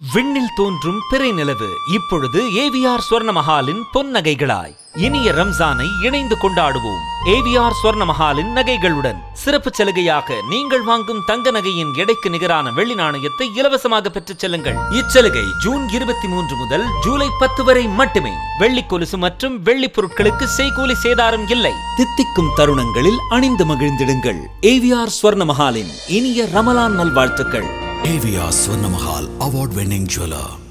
விண்ணில் தோன்றும் பிறை நிலவு இப்பொழுது ஏவிஆர் ஸ்வர்ண மஹாலின் பொன் நகைகளாய் இனிய ரம்ஜானை இணைந்து கொண்டாடுவோம் ஏவிஆர் ஸ்வர்ண மஹாலின் நகைகளுடன் சிறப்பு சலுகையாக நீங்கள் வாங்கும் தங்க நகையின் எடைக்கு நிகரான வெள்ளி நாணயத்தை இலவசமாக பெற்றுச் செல்லுங்கள் இச்சலுகை ஜூன் இருபத்தி மூன்று முதல் ஜூலை பத்து வரை மட்டுமே வெள்ளி கொலுசு மற்றும் வெள்ளி பொருட்களுக்கு செய்கூலி சேதாரம் இல்லை தித்திக்கும் தருணங்களில் அணிந்து மகிழ்ந்திடுங்கள் ஏவிஆர் ஸ்வர்ண மஹாலின் இனிய ரமலான் நல்வாழ்த்துக்கள் AVR Swarnamahal award winning jeweler.